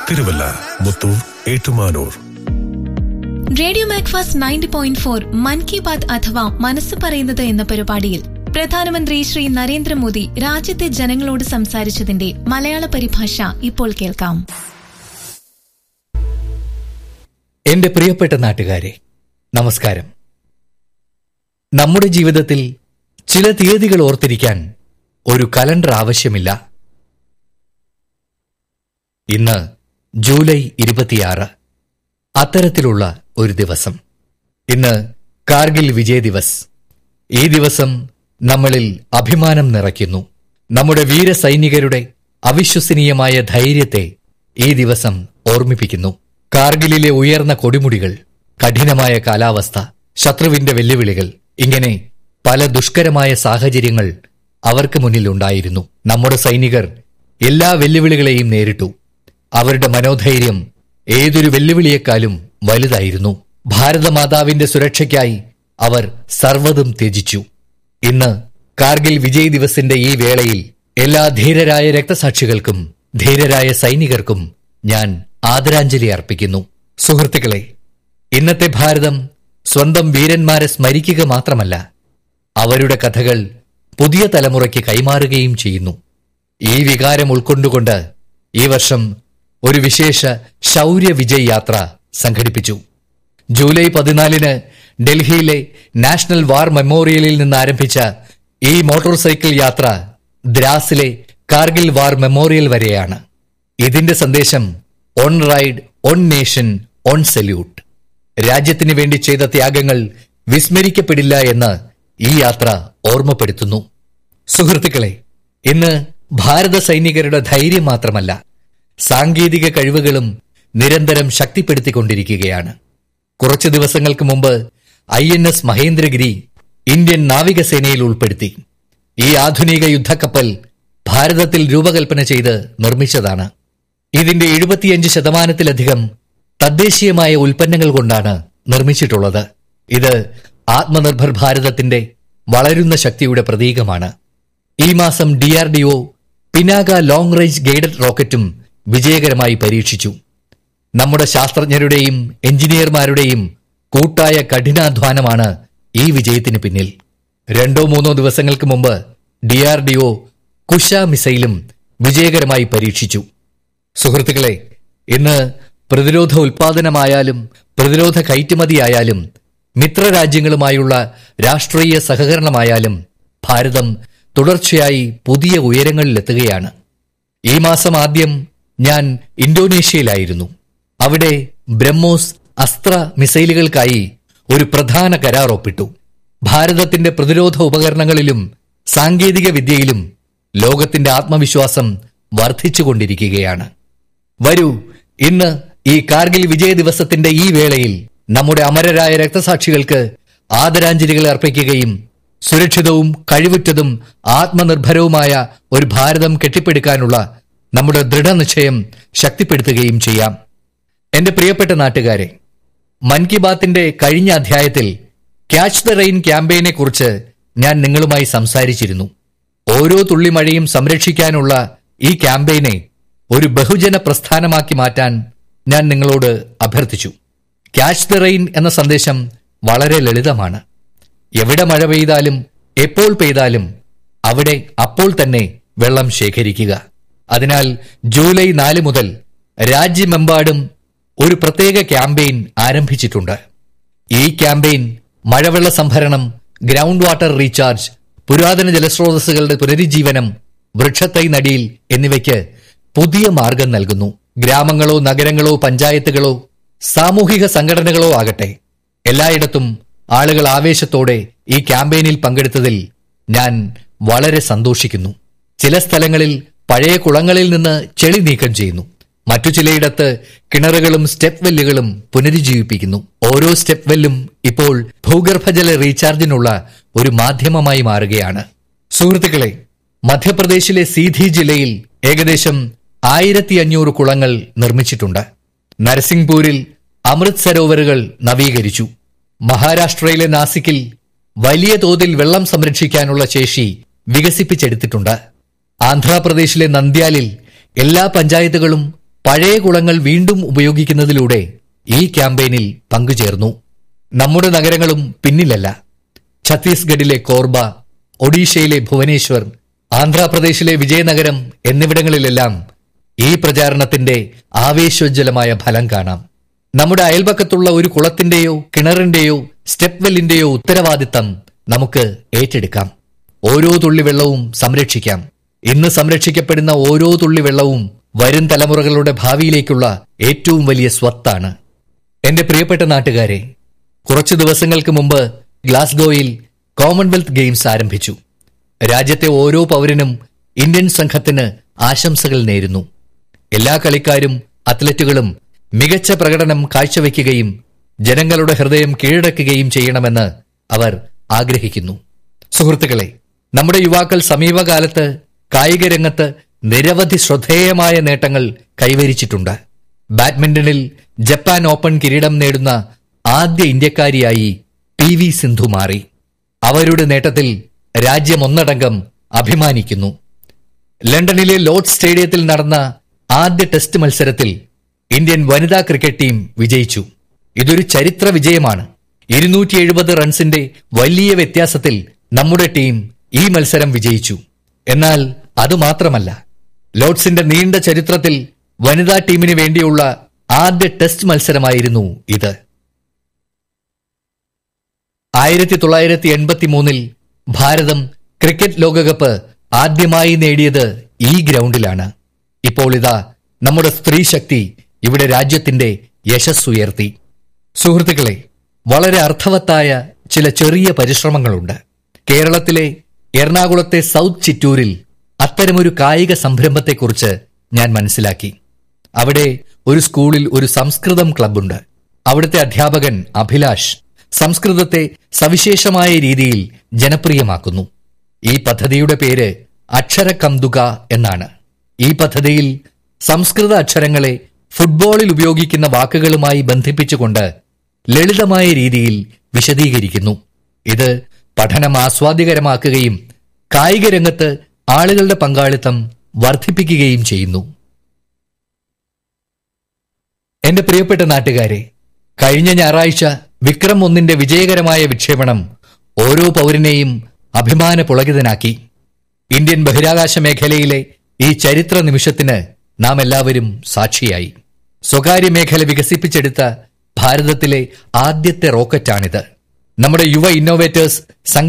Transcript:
Thiruvalla Muthoor Ettumanoor radio Macfast ninety point four Mann Ki Baat അഥവാ മനസ്സ് പറയുന്നത് എന്ന പരിപാടിയിൽ പ്രധാനമന്ത്രി ശ്രീ നരേന്ദ്രമോദി രാജ്യത്തെ ജനങ്ങളോട് സംസാരിച്ചതിന്റെ മലയാള പരിഭാഷ ഇപ്പോൾ കേൾക്കാം എന്റെ പ്രിയപ്പെട്ട നാട്ടുകാരെ നമസ്കാരം നമ്മുടെ ജീവിതത്തിൽ ചില തീയതികൾ ഓർത്തിരിക്കാൻ ഒരു കലണ്ടർ ആവശ്യമില്ല ഇന്ന് ജൂലൈ ഇരുപത്തിയാറ് അത്തരത്തിലുള്ള ഒരു ദിവസം ഇന്ന് കാർഗിൽ വിജയ് ദിവസ് ഈ ദിവസം നമ്മളിൽ അഭിമാനം നിറയ്ക്കുന്നു നമ്മുടെ വീരസൈനികരുടെ അവിശ്വസനീയമായ ധൈര്യത്തെ ഈ ദിവസം ഓർമ്മിപ്പിക്കുന്നു കാർഗിലിലെ ഉയർന്ന കൊടിമുടികൾ കഠിനമായ കാലാവസ്ഥ ശത്രുവിന്റെ വെല്ലുവിളികൾ ഇങ്ങനെ പല ദുഷ്കരമായ സാഹചര്യങ്ങൾ അവർക്ക് മുന്നിലുണ്ടായിരുന്നു നമ്മുടെ സൈനികർ എല്ലാ വെല്ലുവിളികളെയും നേരിട്ടു അവരുടെ മനോധൈര്യം ഏതൊരു വെല്ലുവിളിയെക്കാളും വലുതായിരുന്നു ഭാരതമാതാവിന്റെ സുരക്ഷയ്ക്കായി അവർ സർവ്വതും ത്യജിച്ചു ഇന്ന് കാർഗിൽ വിജയ് ദിവസിന്റെ ഈ വേളയിൽ എല്ലാ ധീരരായ രക്തസാക്ഷികൾക്കും ധീരരായ സൈനികർക്കും ഞാൻ ആദരാഞ്ജലി അർപ്പിക്കുന്നു സുഹൃത്തുക്കളെ ഇന്നത്തെ ഭാരതം സ്വന്തം വീരന്മാരെ സ്മരിക്കുക മാത്രമല്ല അവരുടെ കഥകൾ പുതിയ തലമുറയ്ക്ക് കൈമാറുകയും ചെയ്യുന്നു ഈ വികാരം ഉൾക്കൊണ്ടുകൊണ്ട് ഈ വർഷം ഒരു വിശേഷ ശൗര്യ വിജയ് യാത്ര സംഘടിപ്പിച്ചു ജൂലൈ പതിനാലിന് ഡൽഹിയിലെ നാഷണൽ വാർ മെമ്മോറിയലിൽ നിന്ന് ആരംഭിച്ച ഈ മോട്ടോർ സൈക്കിൾ യാത്ര ദ്രാസിലെ കാർഗിൽ വാർ മെമ്മോറിയൽ വരെയാണ് ഇതിന്റെ സന്ദേശം one ride one nation one salute രാജ്യത്തിന് വേണ്ടി ചെയ്ത ത്യാഗങ്ങൾ വിസ്മരിക്കപ്പെടില്ല എന്ന് ഈ യാത്ര ഓർമ്മപ്പെടുത്തുന്നു സുഹൃത്തുക്കളെ ഇന്ന് ഭാരത സൈനികരുടെ ധൈര്യം മാത്രമല്ല സാങ്കേതിക കഴിവുകളും നിരന്തരം ശക്തിപ്പെടുത്തിക്കൊണ്ടിരിക്കുകയാണ് കുറച്ചു ദിവസങ്ങൾക്ക് മുമ്പ് I N S Mahendragiri Indian നാവികസേനയിൽ ഉൾപ്പെടുത്തി ഈ ആധുനിക യുദ്ധക്കപ്പൽ ഭാരതത്തിൽ രൂപകൽപ്പന ചെയ്ത് നിർമ്മിച്ചതാണ് ഇതിന്റെ എഴുപത്തിയഞ്ച് ശതമാനത്തിലധികം തദ്ദേശീയമായ ഉൽപ്പന്നങ്ങൾ കൊണ്ടാണ് നിർമ്മിച്ചിട്ടുള്ളത് ഇത് ആത്മനിർഭർ ഭാരതത്തിന്റെ വളരുന്ന ശക്തിയുടെ പ്രതീകമാണ് ഈ മാസം DRDO Pinaka long range guided റോക്കറ്റും വിജയകരമായി പരീക്ഷിച്ചു നമ്മുടെ ശാസ്ത്രജ്ഞരുടെയും എഞ്ചിനീയർമാരുടെയും കൂട്ടായ കഠിനാധ്വാനമാണ് ഈ വിജയത്തിന് പിന്നിൽ രണ്ടോ മൂന്നോ ദിവസങ്ങൾക്ക് മുമ്പ് ഡിആർഡിഒ കുശ മിസൈലും വിജയകരമായി പരീക്ഷിച്ചു സുഹൃത്തുക്കളെ ഇന്ന് പ്രതിരോധ ഉൽപാദനമായാലും പ്രതിരോധ കയറ്റുമതിയായാലും മിത്രരാജ്യങ്ങളുമായുള്ള രാഷ്ട്രീയ സഹകരണമായാലും ഭാരതം തുടർച്ചയായി പുതിയ ഉയരങ്ങളിലെത്തുകയാണ് ഈ മാസം ആദ്യം ഞാൻ ഇന്തോനേഷ്യയിലായിരുന്നു അവിടെ ബ്രഹ്മോസ് അസ്ത്ര മിസൈലുകൾക്കായി ഒരു പ്രധാന കരാർ ഒപ്പിട്ടു ഭാരതത്തിന്റെ പ്രതിരോധ ഉപകരണങ്ങളിലും സാങ്കേതിക വിദ്യയിലും ലോകത്തിന്റെ ആത്മവിശ്വാസം വർദ്ധിച്ചുകൊണ്ടിരിക്കുകയാണ് വരൂ ഇന്ന് ഈ കാർഗിൽ വിജയ ദിവസത്തിന്റെ ഈ വേളയിൽ നമ്മുടെ അമരരായ രക്തസാക്ഷികൾക്ക് ആദരാഞ്ജലികൾ അർപ്പിക്കുകയും സുരക്ഷിതവും കഴിവുറ്റതും ആത്മനിർഭരവുമായ ഒരു ഭാരതം കെട്ടിപ്പടുക്കാനുള്ള നമ്മുടെ ദൃഢനിശ്ചയം ശക്തിപ്പെടുത്തുകയും ചെയ്യാം എന്റെ പ്രിയപ്പെട്ട നാട്ടുകാരെ മൻ കി ബാത്തിന്റെ കഴിഞ്ഞ അധ്യായത്തിൽ ക്യാച്ച് ദ റെയിൻ ക്യാമ്പയിനെ കുറിച്ച് ഞാൻ നിങ്ങളുമായി സംസാരിച്ചിരുന്നു ഓരോ തുള്ളി മഴയും സംരക്ഷിക്കാനുള്ള ഈ ക്യാമ്പയിനെ ഒരു ബഹുജന പ്രസ്ഥാനമാക്കി മാറ്റാൻ ഞാൻ നിങ്ങളോട് അഭ്യർത്ഥിച്ചു ക്യാച്ച് ദ റെയിൻ എന്ന സന്ദേശം വളരെ ലളിതമാണ് എവിടെ മഴ പെയ്താലും എപ്പോൾ പെയ്താലും അവിടെ അപ്പോൾ തന്നെ വെള്ളം ശേഖരിക്കുക അതിനാൽ ജൂലൈ നാല് മുതൽ രാജ്യമെമ്പാടും ഒരു പ്രത്യേക ക്യാമ്പയിൻ ആരംഭിച്ചിട്ടുണ്ട് ഈ ക്യാമ്പയിൻ മഴവെള്ള സംഭരണം ഗ്രൗണ്ട് വാട്ടർ റീചാർജ് പുരാതന ജലസ്രോതസ്സുകളുടെ പുനരുജ്ജീവനം വൃക്ഷത്തൈ നടിയിൽ എന്നിവയ്ക്ക് പുതിയ മാർഗം നൽകുന്നു ഗ്രാമങ്ങളോ നഗരങ്ങളോ പഞ്ചായത്തുകളോ സാമൂഹിക സംഘടനകളോ ആകട്ടെ എല്ലായിടത്തും ആളുകൾ ആവേശത്തോടെ ഈ ക്യാമ്പയിനിൽ പങ്കെടുത്തതിൽ ഞാൻ വളരെ സന്തോഷിക്കുന്നു ചില സ്ഥലങ്ങളിൽ പഴയ കുളങ്ങളിൽ നിന്ന് ചെളി നീക്കം ചെയ്യുന്നു മറ്റു ചിലയിടത്ത് കിണറുകളും സ്റ്റെപ്പ് വെല്ലുകളും പുനരുജ്ജീവിപ്പിക്കുന്നു ഓരോ സ്റ്റെപ്പ് വെല്ലും ഇപ്പോൾ ഭൂഗർഭജല റീചാർജിനുള്ള ഒരു മാധ്യമമായി മാറുകയാണ് സുഹൃത്തുക്കളെ മധ്യപ്രദേശിലെ സീധി ജില്ലയിൽ ഏകദേശം ആയിരത്തി അഞ്ഞൂറ് കുളങ്ങൾ നിർമ്മിച്ചിട്ടുണ്ട് നരസിംഗ്പൂരിൽ അമൃത് സരോവറുകൾ നവീകരിച്ചു മഹാരാഷ്ട്രയിലെ നാസിക്കിൽ വലിയ തോതിൽ വെള്ളം സംരക്ഷിക്കാനുള്ള ശേഷി വികസിപ്പിച്ചെടുത്തിട്ടുണ്ട് ആന്ധ്രാപ്രദേശിലെ നന്ദ്യാലിൽ എല്ലാ പഞ്ചായത്തുകളും പഴയ കുളങ്ങൾ വീണ്ടും ഉപയോഗിക്കുന്നതിലൂടെ ഈ ക്യാമ്പയിനിൽ പങ്കുചേർന്നു നമ്മുടെ നഗരങ്ങളും പിന്നിലല്ല ഛത്തീസ്ഗഡിലെ കോർബ ഒഡീഷയിലെ ഭുവനേശ്വർ ആന്ധ്രാപ്രദേശിലെ വിജയനഗരം എന്നിവിടങ്ങളിലെല്ലാം ഈ പ്രചാരണത്തിന്റെ ആവേശോജ്വലമായ ഫലം കാണാം നമ്മുടെ അയൽപക്കത്തുള്ള ഒരു കുളത്തിന്റെയോ കിണറിന്റെയോ സ്റ്റെപ്പ് വെല്ലിന്റെയോ ഉത്തരവാദിത്തം നമുക്ക് ഏറ്റെടുക്കാം ഓരോ തുള്ളി വെള്ളവും സംരക്ഷിക്കാം ഇന്ന് സംരക്ഷിക്കപ്പെടുന്ന ഓരോ തുള്ളി വെള്ളവും വരും തലമുറകളുടെ ഭാവിയിലേക്കുള്ള ഏറ്റവും വലിയ സ്വത്താണ് എന്റെ പ്രിയപ്പെട്ട നാട്ടുകാരെ കുറച്ചു ദിവസങ്ങൾക്ക് മുമ്പ് ഗ്ലാസ്ഗോയിൽ കോമൺവെൽത്ത് ഗെയിംസ് ആരംഭിച്ചു രാജ്യത്തെ ഓരോ പൗരനും ഇന്ത്യൻ സംഘത്തിന് ആശംസകൾ നേരുന്നു എല്ലാ കളിക്കാരും അത്ലറ്റുകളും മികച്ച പ്രകടനം കാഴ്ചവെക്കുകയും ജനങ്ങളുടെ ഹൃദയം കീഴടക്കുകയും ചെയ്യണമെന്ന് അവർ ആഗ്രഹിക്കുന്നു സുഹൃത്തുക്കളെ നമ്മുടെ യുവാക്കൾ സമീപകാലത്ത് കായിക രംഗത്ത് നിരവധി ശ്രദ്ധേയമായ നേട്ടങ്ങൾ കൈവരിച്ചിട്ടുണ്ട് ബാഡ്മിന്റണിൽ ജപ്പാൻ ഓപ്പൺ കിരീടം നേടുന്ന ആദ്യ ഇന്ത്യക്കാരിയായി പി വി സിന്ധു മാറി അവരുടെ നേട്ടത്തിൽ രാജ്യം ഒന്നടങ്കം അഭിമാനിക്കുന്നു ലണ്ടനിലെ ലോർഡ് സ്റ്റേഡിയത്തിൽ നടന്ന ആദ്യ ടെസ്റ്റ് മത്സരത്തിൽ ഇന്ത്യൻ വനിതാ ക്രിക്കറ്റ് ടീം വിജയിച്ചു ഇതൊരു ചരിത്ര വിജയമാണ് ഇരുന്നൂറ്റി എഴുപത് റൺസിന്റെ വലിയ വ്യത്യാസത്തിൽ നമ്മുടെ ടീം ഈ മത്സരം വിജയിച്ചു എന്നാൽ അതുമാത്രമല്ല ലോർഡ്സിന്റെ നീണ്ട ചരിത്രത്തിൽ വനിതാ ടീമിന് വേണ്ടിയുള്ള ആദ്യ ടെസ്റ്റ് മത്സരമായിരുന്നു ഇത് ആയിരത്തി തൊള്ളായിരത്തി എൺപത്തി മൂന്നിൽ ഭാരതം ക്രിക്കറ്റ് ലോകകപ്പ് ആദ്യമായി നേടിയത് ഈ ഗ്രൗണ്ടിലാണ് ഇപ്പോൾ ഇതാ നമ്മുടെ സ്ത്രീ ശക്തി ഇവിടെ രാജ്യത്തിന്റെ യശസ്സുയർത്തി സുഹൃത്തുക്കളെ വളരെ അർത്ഥവത്തായ ചില ചെറിയ പരിശ്രമങ്ങളുണ്ട് കേരളത്തിലെ എറണാകുളത്തെ സൗത്ത് ചിറ്റൂരിൽ അത്തരമൊരു കായിക സംരംഭത്തെക്കുറിച്ച് ഞാൻ മനസ്സിലാക്കി അവിടെ ഒരു സ്കൂളിൽ ഒരു സംസ്കൃതം ക്ലബ്ബുണ്ട് അവിടുത്തെ അധ്യാപകൻ അഭിലാഷ് സംസ്കൃതത്തെ സവിശേഷമായ രീതിയിൽ ജനപ്രിയമാക്കുന്നു ഈ പദ്ധതിയുടെ പേര് അക്ഷര കന്തുക എന്നാണ് ഈ പദ്ധതിയിൽ സംസ്കൃത അക്ഷരങ്ങളെ ഫുട്ബോളിൽ ഉപയോഗിക്കുന്ന വാക്കുകളുമായി ബന്ധിപ്പിച്ചുകൊണ്ട് ലളിതമായ രീതിയിൽ വിശദീകരിക്കുന്നു ഇത് പഠനം ആസ്വാദ്യകരമാക്കുകയും കായിക രംഗത്ത് ആളുകളുടെ പങ്കാളിത്തം വർദ്ധിപ്പിക്കുകയും ചെയ്യുന്നു എന്റെ പ്രിയപ്പെട്ട നാട്ടുകാരെ കഴിഞ്ഞ ഞായറാഴ്ച വിക്രം ഒന്നിന്റെ വിജയകരമായ വിക്ഷേപണം ഓരോ പൗരനെയും അഭിമാന പുളകിതനാക്കി ഇന്ത്യൻ ബഹിരാകാശ മേഖലയിലെ ഈ ചരിത്ര നിമിഷത്തിന് നാം എല്ലാവരും സാക്ഷിയായി സ്വകാര്യ മേഖല വികസിപ്പിച്ചെടുത്ത ഭാരതത്തിലെ ആദ്യത്തെ റോക്കറ്റാണിത് നമ്മുടെ യുവ ഇന്നോവേറ്റേഴ്സ്